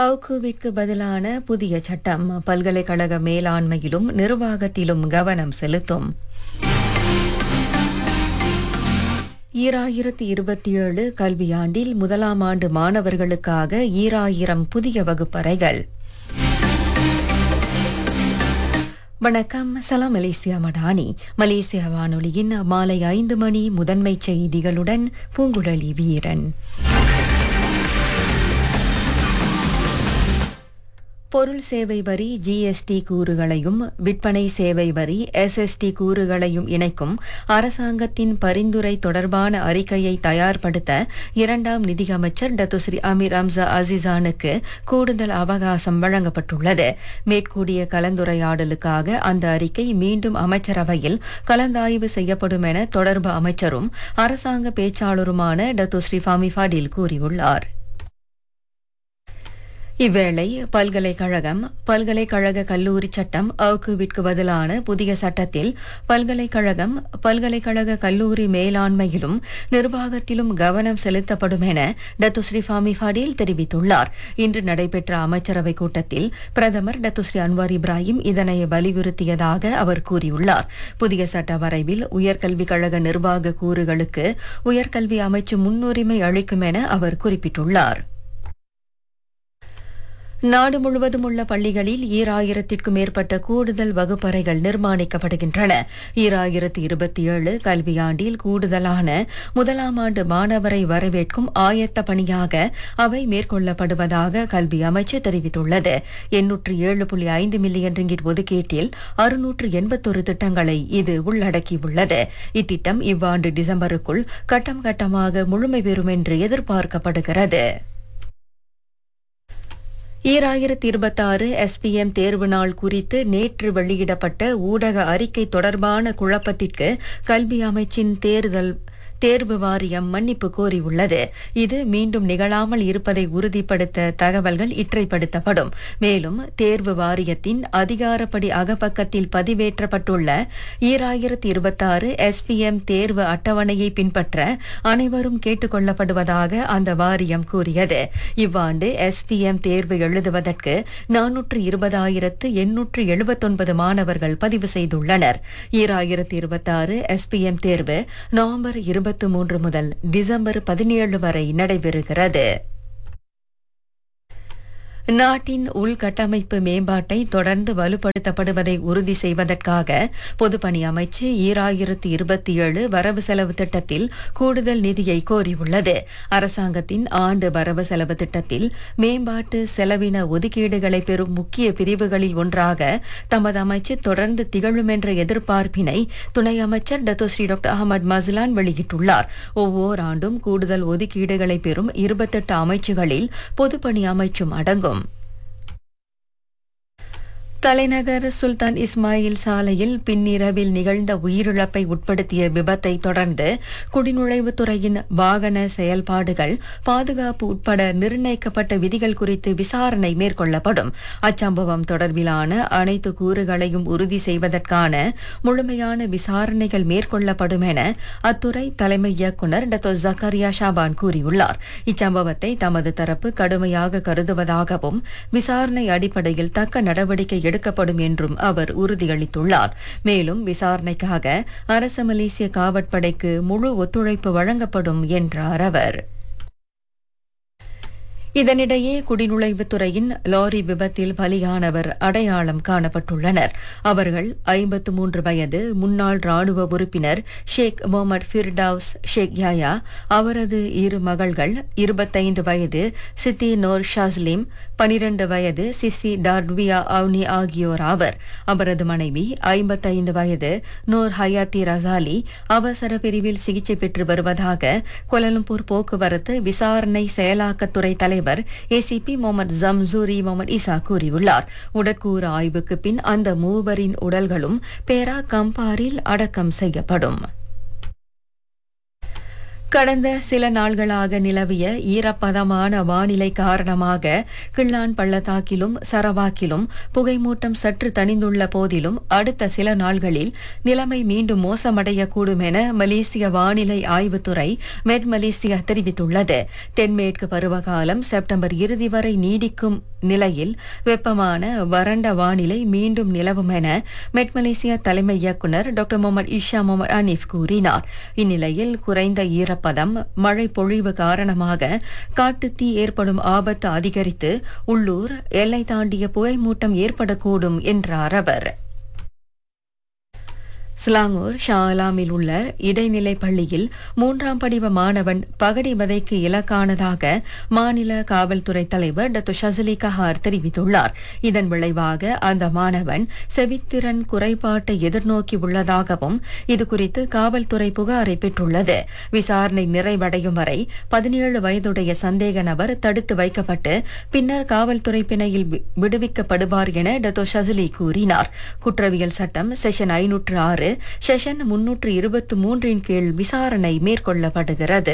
அவுக்குவிற்கு பதிலான புதிய சட்டம் பல்கலைக்கழக மேலாண்மையிலும் நிர்வாகத்திலும் கவனம் செலுத்தும் ஈராயிரத்தி இருபத்தி ஏழு கல்வியாண்டில் முதலாம் ஆண்டு மாணவர்களுக்காக ஈராயிரம் புதிய வகுப்பறைகள் வணக்கம் சலாம் மலேசியா மடானி மலேசியா வானொலியின் மாலை ஐந்து மணி முதன்மை செய்திகளுடன் பூங்குழலி வீரன் பொருள் சேவை வரி ஜிஎஸ்டி கூறுகளையும் விற்பனை சேவை வரி எஸ்எஸ்டி கூறுகளையும் இணைக்கும் அரசாங்கத்தின் பரிந்துரை தொடர்பான அறிக்கையை தயார்படுத்த இரண்டாம் நிதியமைச்சர் டத்துஸ்ரீ அமீர் அம்சா அசிசானுக்கு கூடுதல் அவகாசம் வழங்கப்பட்டுள்ளது மேற்கூடிய கலந்துரையாடலுக்காக அந்த அறிக்கை மீண்டும் அமைச்சரவையில் கலந்தாய்வு செய்யப்படும் என தொடர்பு அமைச்சரும் அரசாங்க பேச்சாளருமான டத்துஸ்ரீ ஃபாமி ஃபடில் கூறியுள்ளார் இவ்வேளை பல்கலைக்கழகம் பல்கலைக்கழக கல்லூரி சட்டம் அவுக்குவிற்கு பதிலான புதிய சட்டத்தில் பல்கலைக்கழகம் பல்கலைக்கழக கல்லூரி மேலாண்மையிலும் நிர்வாகத்திலும் கவனம் செலுத்தப்படும் என டத்துஸ்ரீ ஃபாமி ஃபடீல் தெரிவித்துள்ளார் இன்று நடைபெற்ற அமைச்சரவை கூட்டத்தில் பிரதமர் டத்துஸ்ரீ அன்வார் இப்ராஹிம் இதனை வலியுறுத்தியதாக அவர் கூறியுள்ளார் புதிய சட்ட வரைவில் உயர்கல்விக் கழக நிர்வாக கூறுகளுக்கு உயர்கல்வி அமைச்சு முன்னுரிமை அளிக்கும் என அவர் குறிப்பிட்டுள்ளார் நாடு முழுவதும் உள்ள பள்ளிகளில் ஈராயிரத்திற்கும் மேற்பட்ட கூடுதல் வகுப்பறைகள் நிர்மாணிக்கப்படுகின்றன ஈராயிரத்து இருபத்தி ஏழு கல்வியாண்டில் கூடுதலான முதலாம் ஆண்டு மாணவரை வரவேற்கும் ஆயத்த பணியாக அவை மேற்கொள்ளப்படுவதாக கல்வி அமைச்சு தெரிவித்துள்ளது எண்ணூற்று ஏழு புள்ளி ஐந்து மில்லியன் ரிங்கிட் ஒதுக்கீட்டில் அறுநூற்று எண்பத்தொரு திட்டங்களை இது உள்ளடக்கியுள்ளது இத்திட்டம் இவ்வாண்டு டிசம்பருக்குள் கட்டம் கட்டமாக முழுமை பெறும் என்று எதிர்பார்க்கப்படுகிறது ஈராயிரத்தி இருபத்தாறு எஸ்பிஎம் தேர்வு நாள் குறித்து நேற்று வெளியிடப்பட்ட ஊடக அறிக்கை தொடர்பான குழப்பத்திற்கு கல்வி அமைச்சின் தேர்தல் தேர்வு வாரியம் மன்னிப்பு கோரியுள்ளது இது மீண்டும் நிகழாமல் இருப்பதை உறுதிப்படுத்த தகவல்கள் இற்றைப்படுத்தப்படும் மேலும் தேர்வு வாரியத்தின் அதிகாரப்படி அகப்பக்கத்தில் பதிவேற்றப்பட்டுள்ள ஈராயிரத்தி இருபத்தாறு எஸ்பிஎம் தேர்வு அட்டவணையை பின்பற்ற அனைவரும் கேட்டுக் கொள்ளப்படுவதாக அந்த வாரியம் கூறியது இவ்வாண்டு எஸ்பிஎம் தேர்வு எழுதுவதற்கு நானூற்று இருபதாயிரத்து எண்ணூற்று எழுபத்தொன்பது மாணவர்கள் பதிவு செய்துள்ளனர் ஈராயிரத்தி இருபத்தாறு எஸ்பிஎம் தேர்வு நவம்பர் இருபத்தி மூன்று முதல் டிசம்பர் பதினேழு வரை நடைபெறுகிறது நாட்டின் உள்கட்டமைப்பு மேம்பாட்டை தொடர்ந்து வலுப்படுத்தப்படுவதை உறுதி செய்வதற்காக பொதுப்பணி அமைச்சு ஈராயிரத்து இருபத்தி ஏழு வரவு செலவு திட்டத்தில் கூடுதல் நிதியை கோரியுள்ளது அரசாங்கத்தின் ஆண்டு வரவு செலவு திட்டத்தில் மேம்பாட்டு செலவின ஒதுக்கீடுகளை பெறும் முக்கிய பிரிவுகளில் ஒன்றாக தமது அமைச்சு தொடர்ந்து திகழும் என்ற எதிர்பார்ப்பினை துணை அமைச்சர் டத்தோஸ்ரீ டாக்டர் அகமது மஸ்லான் வெளியிட்டுள்ளார் ஒவ்வொரு ஆண்டும் கூடுதல் ஒதுக்கீடுகளை பெறும் இருபத்தெட்டு அமைச்சுகளில் பொதுப்பணி அமைச்சும் அடங்கும் தலைநகர் சுல்தான் இஸ்மாயில் சாலையில் பின்னிரவில் நிகழ்ந்த உயிரிழப்பை உட்படுத்திய விபத்தை தொடர்ந்து குடிநுழைவுத்துறையின் வாகன செயல்பாடுகள் பாதுகாப்பு உட்பட நிர்ணயிக்கப்பட்ட விதிகள் குறித்து விசாரணை மேற்கொள்ளப்படும் அச்சம்பவம் தொடர்பிலான அனைத்து கூறுகளையும் உறுதி செய்வதற்கான முழுமையான விசாரணைகள் மேற்கொள்ளப்படும் என அத்துறை தலைமை இயக்குநர் டத்தோ ஜக்கரியா ஷாபான் கூறியுள்ளார் இச்சம்பவத்தை தமது தரப்பு கடுமையாக கருதுவதாகவும் விசாரணை அடிப்படையில் தக்க நடவடிக்கை எடுக்கப்படும் என்றும் அவர் உறுதியளித்துள்ளார் மேலும் விசாரணைக்காக அரச மலேசிய காவற்படைக்கு முழு ஒத்துழைப்பு வழங்கப்படும் என்றார் அவர் இதனிடையே குடிநுழைவுத்துறையின் லாரி விபத்தில் பலியானவர் அடையாளம் காணப்பட்டுள்ளனர் அவர்கள் ஐம்பத்து மூன்று வயது முன்னாள் ராணுவ உறுப்பினர் ஷேக் முகமது ஃபிர்டவுஸ் ஷேக் யாயா அவரது இரு மகள்கள் இருபத்தைந்து வயது சித்தி நோர் ஷாஸ்லிம் பனிரண்டு வயது சிசி டார்வியா அவ்னி ஆகியோர் ஆவர் அவரது மனைவி ஐம்பத்தைந்து வயது நூர் ஹயாத்தி ரசாலி அவசர பிரிவில் சிகிச்சை பெற்று வருவதாக கோலலம்பூர் போக்குவரத்து விசாரணை செயலாக்கத்துறை தலைவர் ACP Mohamad Jamsuri Mohamad Isa கூறியுள்ளார் உடற்கூறு ஆய்வுக்கு பின் அந்த மூவரின் உடல்களும் பேரா கம்பாரில் அடக்கம் செய்யப்படும் கடந்த சில நாள்களாக நிலவிய ஈரப்பதமான வானிலை காரணமாக கிள்ளான் பள்ளத்தாக்கிலும் சரவாக்கிலும் புகைமூட்டம் சற்று தணிந்துள்ள போதிலும் அடுத்த சில நாள்களில் நிலைமை மீண்டும் மோசமடையக்கூடும் என மலேசிய வானிலை ஆய்வுத்துறை மெட் மலேசியா தெரிவித்துள்ளது தென்மேற்கு பருவகாலம் செப்டம்பர் இறுதி வரை நீடிக்கும் நிலையில் வெப்பமான வறண்ட வானிலை மீண்டும் நிலவும் என மெட் மலேசியா தலைமை இயக்குநர் doctor Mohamad Isha Mohamad Hanif கூறினார் இந்நிலையில் குறைந்த ஈரப்பதம் மழை பொழிவு காரணமாக காட்டுத்தீ ஏற்படும் ஆபத்து அதிகரித்து உள்ளூர் எல்லை தாண்டிய புகைமூட்டம் ஏற்படக்கூடும் என்றார் அவர் ஸ்லாங்கூர் ஷாலாமில் உள்ள இடைநிலை பள்ளியில் மூன்றாம் படிவ மாணவன் பகடி வதைக்கு இலக்கானதாக மாநில காவல்துறை தலைவர் டாக்டர் ஷசலி கஹார் தெரிவித்துள்ளார் இதன் விளைவாக அந்த மாணவன் செவித்திறன் குறைபாட்டை எதிர்நோக்கி உள்ளதாகவும் இதுகுறித்து காவல்துறை புகாரை பெற்றுள்ளது விசாரணை நிறைவடையும் வரை பதினேழு வயதுடைய சந்தேக நபர் தடுத்து வைக்கப்பட்டு பின்னர் காவல்துறை பிணையில் வி- விடுவிக்கப்படுவார் என டத்தோ ஷசலி கூறினார் குற்றவியல் சட்டம் செஷன் ஐநூற்று ஆறு செஷன் முன்னூற்று இருபத்தி மூன்றின் கீழ் விசாரணை மேற்கொள்ளப்படுகிறது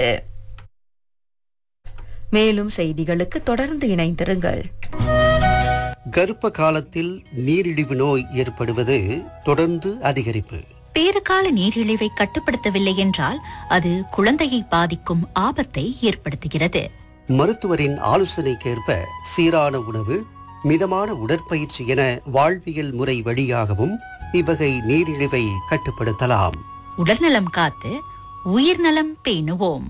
மேலும் செய்திகளுக்கு தொடர்ந்து இணைந்திருங்கள் கர்ப்ப காலத்தில் நீரிழிவு நோய் ஏற்படுவது தொடர்ந்து அதிகரிப்பு பேறுகால நீரிழிவை கட்டுப்படுத்தவில்லை என்றால் அது குழந்தையை பாதிக்கும் ஆபத்தை ஏற்படுத்துகிறது மருத்துவரின் ஆலோசனைக்கேற்ப சீரான உணவு மிதமான உடற்பயிற்சி என வாழ்வியல் முறை வழியாகவும் இவ்வகை நீரிழிவை கட்டுப்படுத்தலாம் உடல்நலம் காத்து உயிர்நலம் பேணுவோம்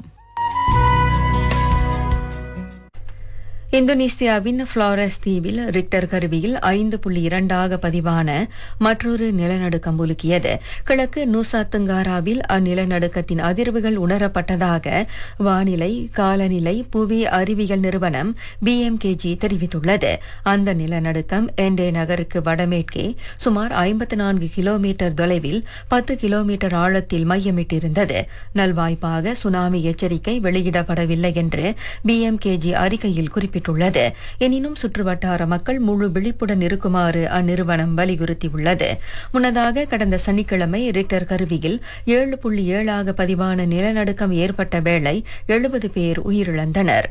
இந்தோனேசியாவின் ஃப்ளாரஸ் தீவில் ரிக்டர் கருவியில் ஐந்து புள்ளி இரண்டாக பதிவான மற்றொரு நிலநடுக்கம் உலுக்கியது கிழக்கு நூசா துங்காராவில் அந்நிலநடுக்கத்தின் அதிர்வுகள் உணரப்பட்டதாக வானிலை காலநிலை புவி அறிவியல் நிறுவனம் பிஎம்கேஜி தெரிவித்துள்ளது அந்த நிலநடுக்கம் என்டே நகருக்கு வடமேற்கே சுமார் ஐம்பத்தி நான்கு கிலோமீட்டர் தொலைவில் பத்து கிலோமீட்டர் ஆழத்தில் மையமிட்டிருந்தது நல்வாய்ப்பாக சுனாமி எச்சரிக்கை வெளியிடப்படவில்லை என்று பிஎம்கேஜி அறிக்கையில் குறிப்பிட்டுள்ளது எனினும் சுற்றுவட்டார மக்கள் முழு விழிப்புடன் இருக்குமாறு அந்நிறுவனம் வலியுறுத்தியுள்ளது முன்னதாக கடந்த சனிக்கிழமை ரிக்டர் கருவியில் ஏழு புள்ளி ஏழாக பதிவான நிலநடுக்கம் ஏற்பட்ட வேளை எழுபது பேர் உயிரிழந்தனர்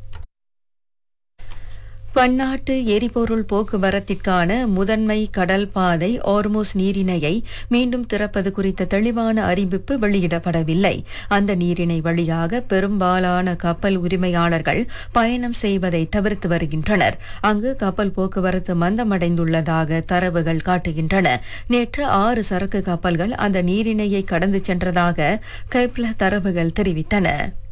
பன்னாட்டு எரிபொருள் போக்குவரத்திற்கான முதன்மை கடல் பாதை ஓர்மோஸ் நீரிணையை மீண்டும் திறப்பது குறித்த தெளிவான அறிவிப்பு வெளியிடப்படவில்லை அந்த நீரிணை வழியாக பெரும்பாலான கப்பல் உரிமையாளர்கள் பயணம் செய்வதை தவிர்த்து வருகின்றனர் அங்கு கப்பல் போக்குவரத்து மந்தமடைந்துள்ளதாக தரவுகள் காட்டுகின்றன நேற்று ஆறு சரக்கு கப்பல்கள் அந்த நீரிணையை கடந்து சென்றதாக கைப்ல தரவுகள் தெரிவித்தன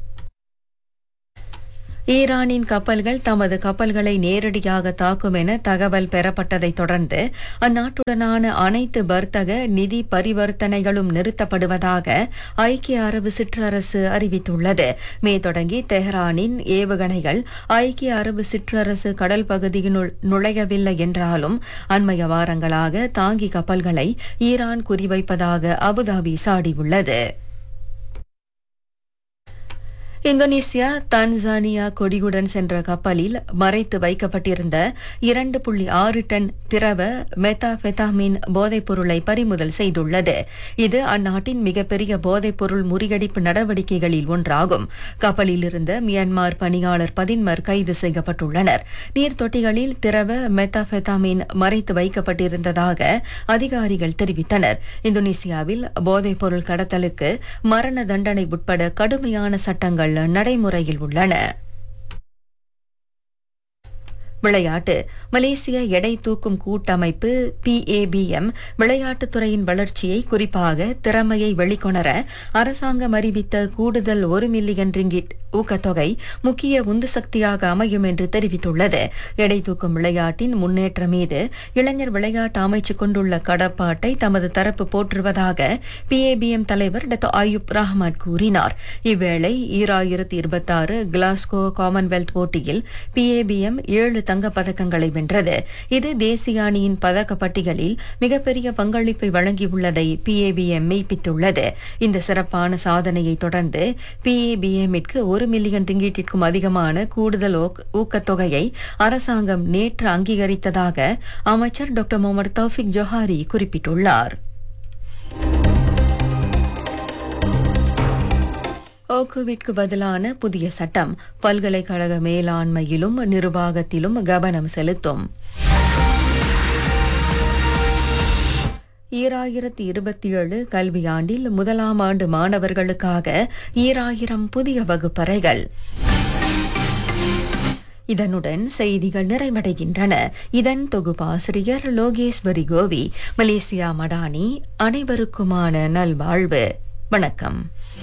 ஈரானின் கப்பல்கள் தமது கப்பல்களை நேரடியாக தாக்கும் என தகவல் பெறப்பட்டதைத் தொடர்ந்து அந்நாட்டுடனான அனைத்து வர்த்தக நிதி பரிவர்த்தனைகளும் நிறுத்தப்படுவதாக ஐக்கிய அரபு சிற்றரசு அறிவித்துள்ளது மே தொடங்கி தெஹ்ரானின் ஏவுகணைகள் ஐக்கிய அரபு சிற்றரசு கடல் பகுதியினுள் நுழையவில்லை என்றாலும் அண்மைய வாரங்களாக தாங்கி கப்பல்களை ஈரான் குறிவைப்பதாக அபுதாபி சாடியுள்ளது இந்தோனேசியா தான்சானியா கொடியுடன் சென்ற கப்பலில் மறைத்து வைக்கப்பட்டிருந்த இரண்டு புள்ளி ஆறு டன் திரவ மெத்தாபெத்தாமின் போதைப் பொருளை பறிமுதல் செய்துள்ளது இது அந்நாட்டின் மிகப்பெரிய போதைப் பொருள் முறியடிப்பு நடவடிக்கைகளில் ஒன்றாகும் கப்பலில் இருந்த மியான்மர் பணியாளர் பதின்மர் கைது செய்யப்பட்டுள்ளனர் நீர்த்தொட்டிகளில் திரவ மெத்தாபெத்தாமின் மறைத்து வைக்கப்பட்டிருந்ததாக அதிகாரிகள் தெரிவித்தனர் இந்தோனேசியாவில் போதைப் பொருள் கடத்தலுக்கு மரண தண்டனை உட்பட கடுமையான சட்டங்கள் நடைமுறையில் உள்ளன விளையாட்டு மலேசிய எடை தூக்கும் கூட்டமைப்பு பிஏபிஎம் விளையாட்டுத்துறையின் வளர்ச்சியை குறிப்பாக திறமையை வெளிக்கொணர அரசாங்கம் அறிவித்த கூடுதல் ஒரு மில்லியன் ரிங்கிட் ஊக்கத்தொகை முக்கிய உந்து சக்தியாக அமையும் என்று தெரிவித்துள்ளது எடை தூக்கும் விளையாட்டின் முன்னேற்றம் மீது இளைஞர் விளையாட்டு அமைச்சு கொண்டுள்ள கடப்பாட்டை தமது தரப்பு போற்றுவதாக பிஏபிஎம் தலைவர் டத்தோ அயூப் ரஹ்மான் கூறினார் இவ்வேளை ஈராயிரத்தி இருபத்தாறு கிளாஸ்கோ காமன்வெல்த் போட்டியில் பிஏபிஎம் ஏழு தங்கப் பதக்கங்களை வென்றது இது தேசிய அணியின் பதக்க பட்டியலில் மிகப்பெரிய பங்களிப்பை வழங்கியுள்ளதை பிஏபிஎம் மெய்ப்பித்துள்ளது இந்த சிறப்பான சாதனையை தொடர்ந்து பிஏபிஎம்மிற்கு ஒரு மில்லியன் ரிங்கீட்டிற்கும் அதிகமான கூடுதல் ஊக்க- ஊக்கத்தொகையை அரசாங்கம் நேற்று அங்கீகரித்ததாக அமைச்சர் டாக்டர் முகமது தௌஃபிக் ஜொஹாரி குறிப்பிட்டுள்ளார் ஓக்குவிற்கு பதிலான புதிய சட்டம் பல்கலைக்கழக மேலாண்மையிலும் நிர்வாகத்திலும் கவனம் செலுத்தும் ஈராயிரத்தி இருபத்தி ஏழு கல்வியாண்டில் முதலாம் ஆண்டு மாணவர்களுக்காக ஈராயிரம் புதிய வகுப்பறைகள் இதனுடன் செய்திகள் நிறைவடைகின்றன இதன் தொகுப்பாசிரியர் லோகேஸ்வரி கோவி மலேசியா மடானி அனைவருக்குமான நல்வாழ்வு வணக்கம்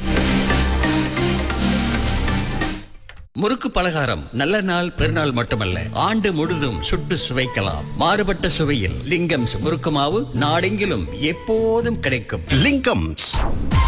முறுக்கு பலகாரம் நல்ல நாள் பெருநாள் மட்டுமல்ல ஆண்டு முழுதும் சுட்டு சுவைக்கலாம் மாறுபட்ட சுவையில் லிங்கம்ஸ் முறுக்கு மாவு நாடெங்கிலும் எப்போதும் கிடைக்கும் லிங்கம்ஸ்